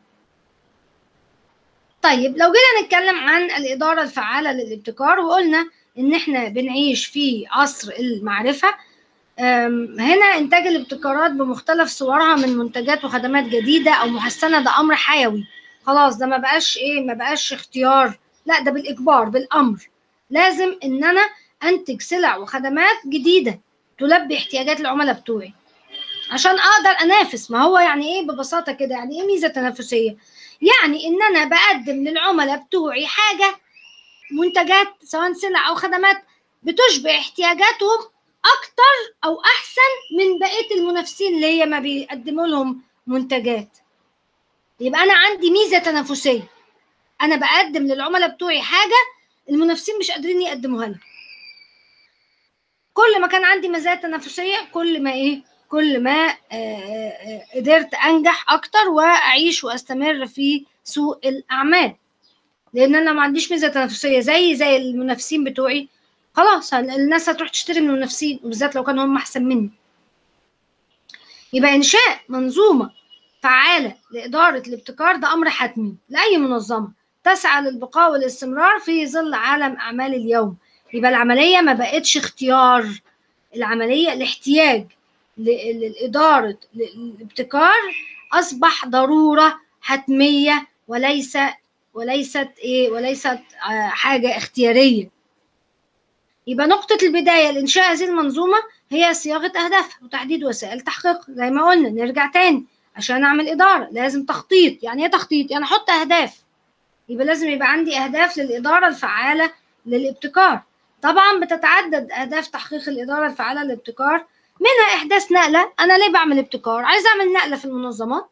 طيب لو جينا نتكلم عن الاداره الفعاله للابتكار وقلنا ان احنا بنعيش في عصر المعرفه هنا انتاج الابتكارات بمختلف صورها من منتجات وخدمات جديده او محسنه ده امر حيوي خلاص ده ما بقاش ايه ما بقاش اختيار لا ده بالاجبار بالامر لازم ان انا انتج سلع وخدمات جديده تلبي احتياجات العملاء بتوعي عشان اقدر انافس ما هو يعني ايه ببساطه كده يعني ايه ميزه تنافسيه يعني ان انا بقدم للعملاء بتوعي حاجه منتجات سواء سلع او خدمات بتشبع احتياجاتهم اكتر او احسن من بقيه المنافسين اللي هي ما بيقدموا لهم منتجات يبقى انا عندي ميزه تنافسيه انا بقدم للعملاء بتوعي حاجه المنافسين مش قادرين يقدموها لنا كل ما كان عندي مزايا تنافسيه كل ما ايه كل ما آآ آآ قدرت انجح اكتر واعيش واستمر في سوق الاعمال لان انا ما عنديش ميزه تنافسيه زي زي المنافسين بتوعي خلاص الناس هتروح تشتري من المنافسين وبالذات لو كانوا هم احسن مني يبقى انشاء منظومه فعالة لإدارة الابتكار ده أمر حتمي لأي منظمة تسعى للبقاء والاستمرار في ظل عالم أعمال اليوم يبقى العملية ما بقتش اختيار العملية الاحتياج لإدارة الابتكار أصبح ضرورة حتمية وليس وليست إيه وليست حاجة اختيارية يبقى نقطة البداية لإنشاء هذه المنظومة هي صياغة أهدافها وتحديد وسائل تحقيقها زي ما قلنا نرجع تاني عشان أعمل إدارة لازم تخطيط يعني إيه تخطيط؟ يعني أحط أهداف يبقى لازم يبقى عندي أهداف للإدارة الفعالة للابتكار طبعا بتتعدد أهداف تحقيق الإدارة الفعالة للابتكار منها إحداث نقلة أنا ليه بعمل ابتكار؟ عايز أعمل نقلة في المنظمات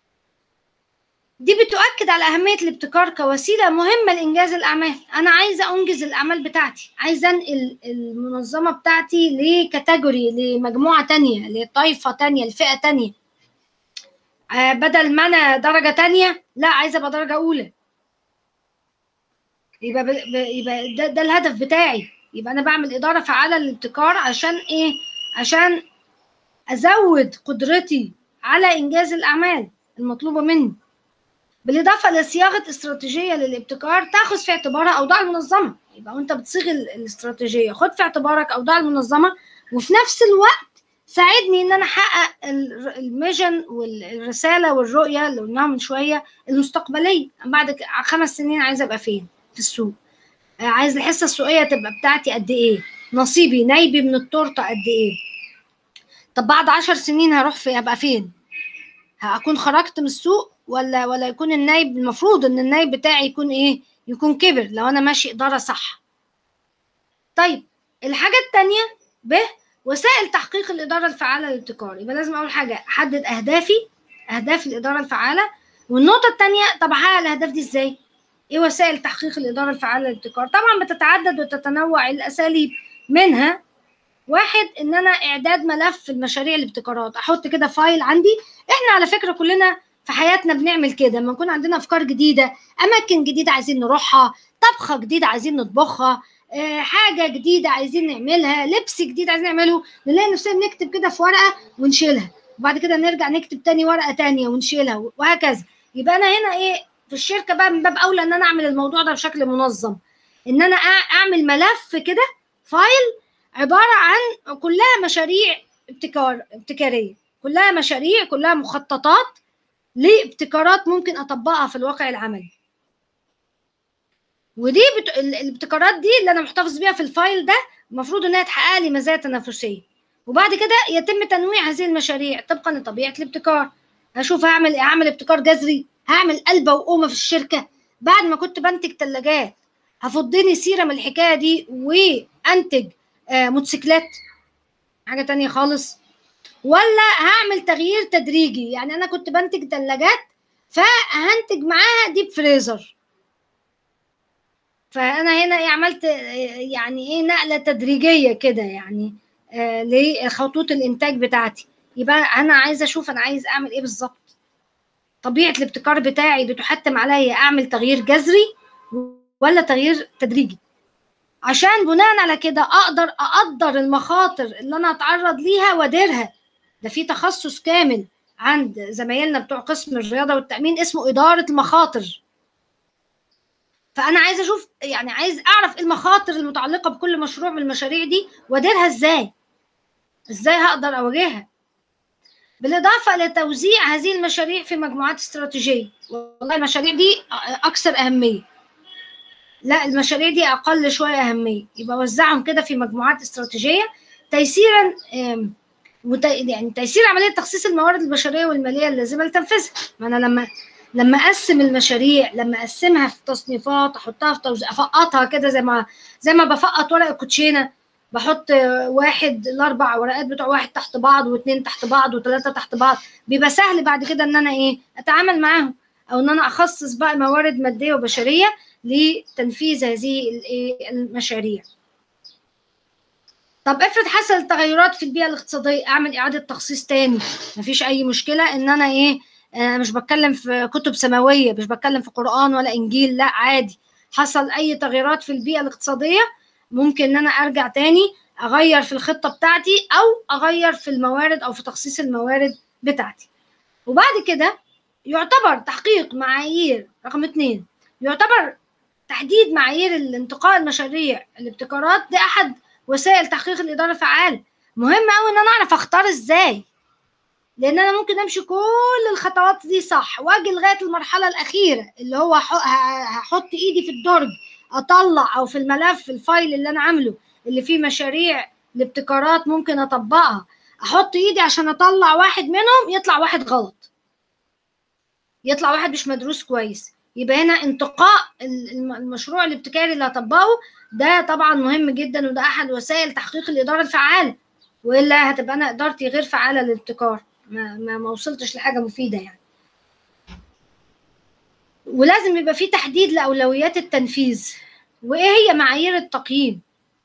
دي بتؤكد على أهمية الابتكار كوسيلة مهمة لإنجاز الأعمال أنا عايزة أنجز الأعمال بتاعتي عايزة أنقل المنظمة بتاعتي لكاتيجوري لمجموعة تانية لطائفة تانية لفئة تانية آه بدل ما أنا درجة تانية لا عايزة أبقى درجة أولى يبقى ب... ب... يبقى ده, ده الهدف بتاعي يبقى أنا بعمل إدارة فعالة للابتكار عشان إيه؟ عشان أزود قدرتي على إنجاز الأعمال المطلوبة مني بالإضافة لصياغة استراتيجية للابتكار تأخذ في اعتبارها أوضاع المنظمة يبقى وأنت بتصيغ الاستراتيجيه خد في اعتبارك أوضاع المنظمة وفي نفس الوقت ساعدني إن أنا أحقق الميجن والرسالة والرؤية اللي قلناها من شوية المستقبلية بعد خمس سنين عايز أبقى فين في السوق عايز الحصة السوقية تبقى بتاعتي قد إيه نصيبي نايبي من التورتة قد إيه طب بعد عشر سنين هروح في هبقى فين هكون خرجت من السوق ولا ولا يكون النايب المفروض ان النايب بتاعي يكون ايه يكون كبر لو انا ماشي اداره صح طيب الحاجه الثانيه ب وسائل تحقيق الاداره الفعاله للابتكار يبقى لازم اول حاجه احدد اهدافي اهداف الاداره الفعاله والنقطه الثانيه طب احقق الاهداف دي ازاي ايه وسائل تحقيق الاداره الفعاله للابتكار طبعا بتتعدد وتتنوع الاساليب منها واحد ان انا اعداد ملف المشاريع الابتكارات احط كده فايل عندي احنا على فكره كلنا في حياتنا بنعمل كده لما يكون عندنا افكار جديده اماكن جديده عايزين نروحها طبخه جديده عايزين نطبخها أه حاجه جديده عايزين نعملها لبس جديد عايزين نعمله نلاقي نفسنا بنكتب كده في ورقه ونشيلها وبعد كده نرجع نكتب تاني ورقه تانية ونشيلها وهكذا يبقى انا هنا ايه في الشركه بقى من باب اولى ان انا اعمل الموضوع ده بشكل منظم ان انا اعمل ملف كده فايل عباره عن كلها مشاريع ابتكار ابتكاريه كلها مشاريع كلها مخططات لابتكارات ممكن اطبقها في الواقع العملي ودي بت... الابتكارات دي اللي انا محتفظ بيها في الفايل ده المفروض انها تحقق لي مزايا تنافسيه وبعد كده يتم تنويع هذه المشاريع طبقا لطبيعه الابتكار هشوف هعمل هعمل ابتكار جذري هعمل قلبه وقومه في الشركه بعد ما كنت بنتج ثلاجات هفضني سيره من الحكايه دي وانتج آه موتوسيكلات حاجه تانية خالص ولا هعمل تغيير تدريجي يعني انا كنت بنتج ثلاجات فهنتج معاها ديب فريزر فانا هنا عملت يعني ايه نقله تدريجيه كده يعني آه لخطوط الانتاج بتاعتي يبقى انا عايزه اشوف انا عايز اعمل ايه بالظبط طبيعه الابتكار بتاعي بتحتم عليا اعمل تغيير جذري ولا تغيير تدريجي عشان بناء على كده اقدر اقدر المخاطر اللي انا هتعرض ليها واديرها ده في تخصص كامل عند زمايلنا بتوع قسم الرياضه والتامين اسمه اداره المخاطر فانا عايز اشوف يعني عايز اعرف المخاطر المتعلقه بكل مشروع من المشاريع دي واديرها ازاي ازاي هقدر اواجهها بالاضافه لتوزيع هذه المشاريع في مجموعات استراتيجيه والله المشاريع دي اكثر اهميه لا المشاريع دي اقل شويه اهميه يبقى وزعهم كده في مجموعات استراتيجيه تيسيرا وت... يعني تيسير عمليه تخصيص الموارد البشريه والماليه اللازمه لتنفيذها ما انا لما لما اقسم المشاريع لما اقسمها في تصنيفات احطها في توزيع افقطها كده زي ما زي ما بفقط ورق الكوتشينه بحط واحد الاربع ورقات بتوع واحد تحت بعض واثنين تحت بعض وثلاثه تحت بعض بيبقى سهل بعد كده ان انا ايه اتعامل معاهم او ان انا اخصص بقى موارد ماديه وبشريه لتنفيذ هذه المشاريع طب افرض حصل تغيرات في البيئه الاقتصاديه اعمل اعاده تخصيص تاني مفيش اي مشكله ان انا ايه أنا مش بتكلم في كتب سماويه مش بتكلم في قران ولا انجيل لا عادي حصل اي تغيرات في البيئه الاقتصاديه ممكن ان انا ارجع تاني اغير في الخطه بتاعتي او اغير في الموارد او في تخصيص الموارد بتاعتي وبعد كده يعتبر تحقيق معايير رقم اتنين يعتبر تحديد معايير الانتقاء المشاريع الابتكارات دي احد وسائل تحقيق الاداره الفعاله مهم قوي ان انا اعرف اختار ازاي لان انا ممكن امشي كل الخطوات دي صح واجي لغايه المرحله الاخيره اللي هو هحط ايدي في الدرج اطلع او في الملف في الفايل اللي انا عامله اللي فيه مشاريع الابتكارات ممكن اطبقها احط ايدي عشان اطلع واحد منهم يطلع واحد غلط يطلع واحد مش مدروس كويس يبقى هنا انتقاء المشروع الابتكاري اللي هطبقه ده طبعا مهم جدا وده احد وسائل تحقيق الاداره الفعاله والا هتبقى انا ادارتي غير فعاله للابتكار ما, ما, ما وصلتش لحاجه مفيده يعني ولازم يبقى في تحديد لاولويات التنفيذ وايه هي معايير التقييم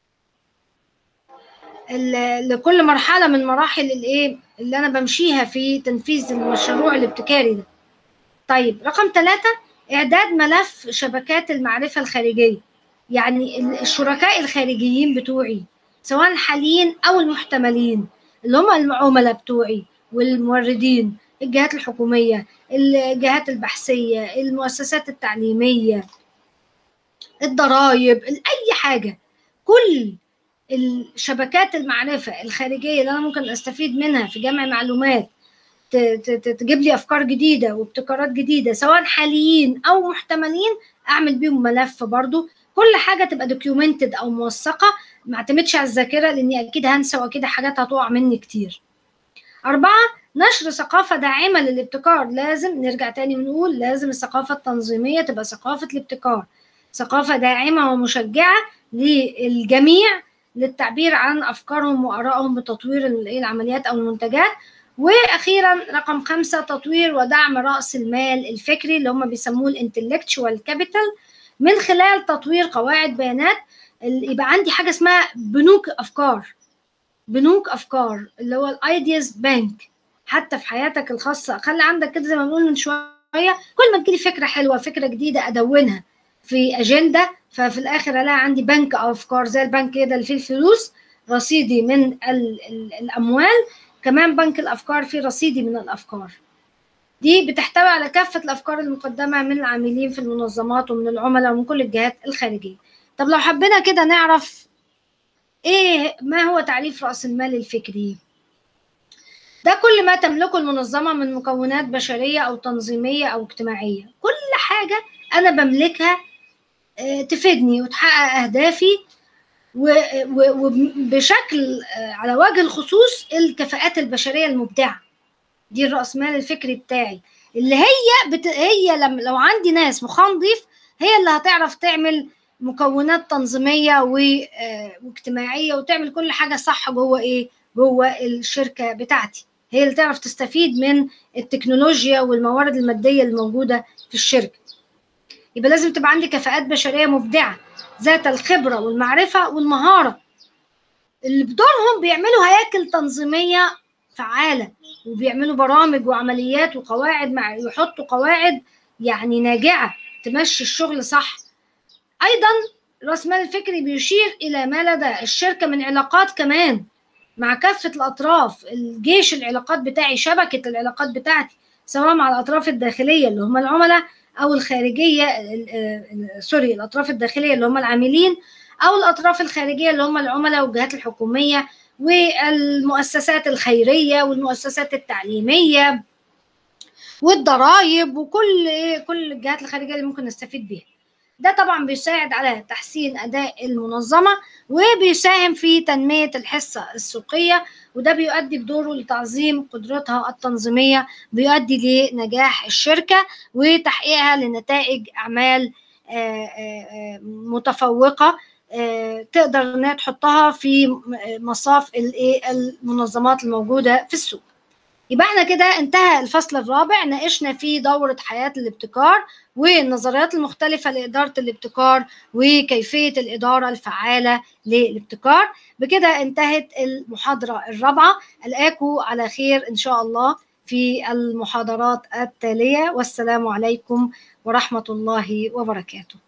لكل مرحله من مراحل الايه اللي انا بمشيها في تنفيذ المشروع الابتكاري ده طيب رقم ثلاثة إعداد ملف شبكات المعرفة الخارجية يعني الشركاء الخارجيين بتوعي سواء الحاليين أو المحتملين اللي هم العملاء بتوعي والموردين الجهات الحكومية الجهات البحثية المؤسسات التعليمية الضرائب أي حاجة كل الشبكات المعرفة الخارجية اللي أنا ممكن أستفيد منها في جمع معلومات تجيب لي افكار جديده وابتكارات جديده سواء حاليين او محتملين اعمل بيهم ملف برضو كل حاجه تبقى دوكيومنتد او موثقه ما اعتمدش على الذاكره لاني اكيد هنسى واكيد حاجات هتقع مني كتير أربعة نشر ثقافة داعمة للابتكار لازم نرجع تاني ونقول لازم الثقافة التنظيمية تبقى ثقافة الابتكار ثقافة داعمة ومشجعة للجميع للتعبير عن أفكارهم وآرائهم بتطوير العمليات أو المنتجات واخيرا رقم خمسة تطوير ودعم راس المال الفكري اللي هم بيسموه الانتلكتشوال كابيتال من خلال تطوير قواعد بيانات يبقى عندي حاجه اسمها بنوك افكار بنوك افكار اللي هو الايدياز بانك حتى في حياتك الخاصه خلي عندك كده زي ما بنقول من شويه كل ما تجيلي فكره حلوه فكره جديده ادونها في اجنده ففي الاخر الاقي عندي بنك افكار زي البنك كده اللي فيه الفلوس رصيدي من الاموال كمان بنك الأفكار فيه رصيدي من الأفكار دي بتحتوي على كافة الأفكار المقدمة من العاملين في المنظمات ومن العملاء ومن كل الجهات الخارجية طب لو حبينا كده نعرف إيه ما هو تعريف رأس المال الفكري ده كل ما تملكه المنظمة من مكونات بشرية أو تنظيمية أو اجتماعية كل حاجة أنا بملكها آه، تفيدني وتحقق أهدافي وبشكل آه، على وجه الخصوص الكفاءات البشريه المبدعه دي الراس مال الفكري بتاعي اللي هي بت... هي لم... لو عندي ناس مخها نضيف هي اللي هتعرف تعمل مكونات تنظيميه و... آه، واجتماعيه وتعمل كل حاجه صح جوه ايه جوه الشركه بتاعتي هي اللي تعرف تستفيد من التكنولوجيا والموارد الماديه الموجوده في الشركه يبقى لازم تبقى عندي كفاءات بشريه مبدعه ذات الخبرة والمعرفة والمهارة اللي بدورهم بيعملوا هياكل تنظيمية فعالة وبيعملوا برامج وعمليات وقواعد مع يحطوا قواعد يعني ناجعة تمشي الشغل صح أيضا رأس مال الفكري بيشير إلى ما لدى الشركة من علاقات كمان مع كافة الأطراف الجيش العلاقات بتاعي شبكة العلاقات بتاعتي سواء مع الأطراف الداخلية اللي هم العملاء او الخارجيه سوري الاطراف الداخليه اللي هم العاملين او الاطراف الخارجيه اللي هم العملاء والجهات الحكوميه والمؤسسات الخيريه والمؤسسات التعليميه والضرائب وكل كل الجهات الخارجيه اللي ممكن نستفيد بيها ده طبعا بيساعد على تحسين اداء المنظمه وبيساهم في تنميه الحصه السوقيه وده بيؤدي بدوره لتعظيم قدرتها التنظيميه بيؤدي لنجاح الشركه وتحقيقها لنتائج اعمال آه، آه، آه، متفوقه تقدر انها تحطها في مصاف المنظمات الموجوده في السوق يبقى احنا كده انتهى الفصل الرابع ناقشنا فيه دورة حياة الابتكار والنظريات المختلفة لإدارة الابتكار وكيفية الإدارة الفعالة للابتكار بكده انتهت المحاضرة الرابعة ألقاكم على خير إن شاء الله في المحاضرات التالية والسلام عليكم ورحمة الله وبركاته